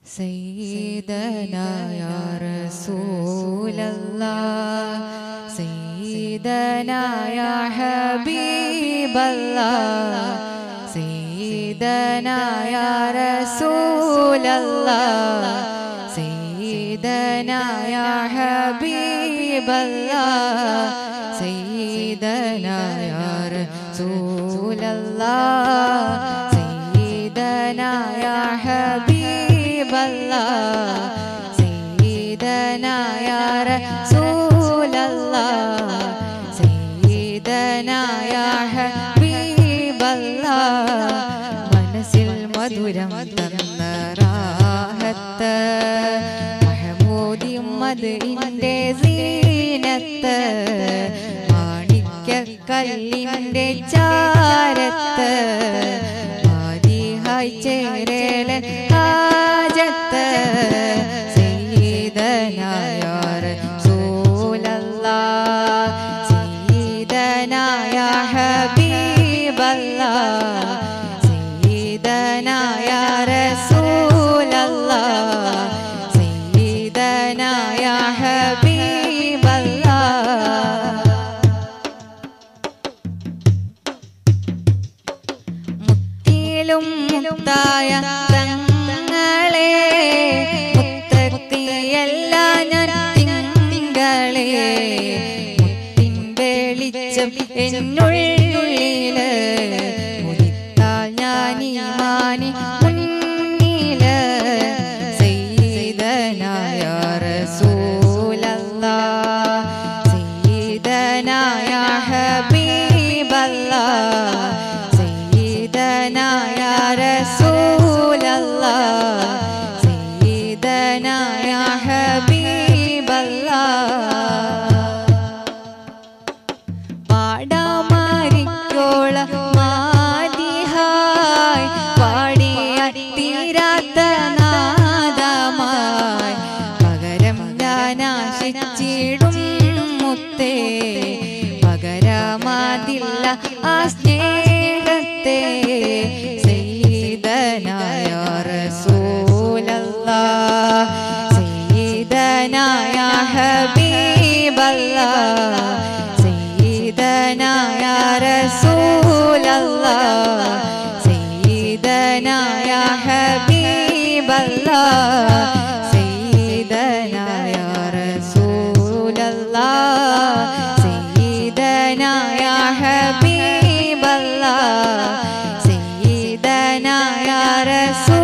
سيدنا يا رسول الله سيدنا يا حبيب الله سيدنا يا رسول الله سيدنا يا حبيب الله سيدنا يا رسول الله سيدنا يا حبيب الله سيدنا يا رسول الله سيدنا يا حبيب الله മനസ്സിൽ മധുരം തന്ന റാഹത്ത് മഹമൂദി മതിന്റെ സീനത്ത് മാണിക്കല്ലിന്റെ ചാരത്ത് ആദിഹായി ചേരലൻ ഹാജത്ത് സയ്യിദനായ റസൂലല്ലാഹ് സയ്യിദനായ ഹബീബല്ലാഹ് സയ്യിദനായ റസൂലല്ലാഹ് സയ്യിദനായ ഹബീബല്ലാഹ് മുത്തിലും മുത്തായ തങ്ങളെ മുത്തക്കിയല്ല ഞാൻ തിങ്കളെ മുത്തിൻ വെളിച്ചം എന്നുള്ളില് മുതിത്താൽ ഞാൻ ഈ മാനി മുന്നില് സയ്യിദനായ റസൂലല്ലാഹ് സയ്യിദനായ ഹബീബല്ലാഹ് സയ്യിദനായ റസൂലല്ലാഹ് സയ്യിദനായ ഹബീബല്ലാഹ് പാടാമാരിക്കോള മാതിഹായ് പാടിയ തീരാത്ത നാദമായി പകരം ഞാനാശിച്ചിടും മുത്തേ പകരമാതില്ല ആ സ്നേഹത്തെ സയ്യിദനായ റസൂലല്ലാഹ് സയ്യിദനായ ഹബീബല്ലാഹ് സയ്യിദനായ റസൂലല്ലാഹ് സയ്യിദനായ ഹബീബല്ലാഹ് സയ്യിദനായ റസൂലല്ലാഹ് സയ്യിദനായ ഹബീബല്ലാഹ് സയ്യിദനായ റസൂൽ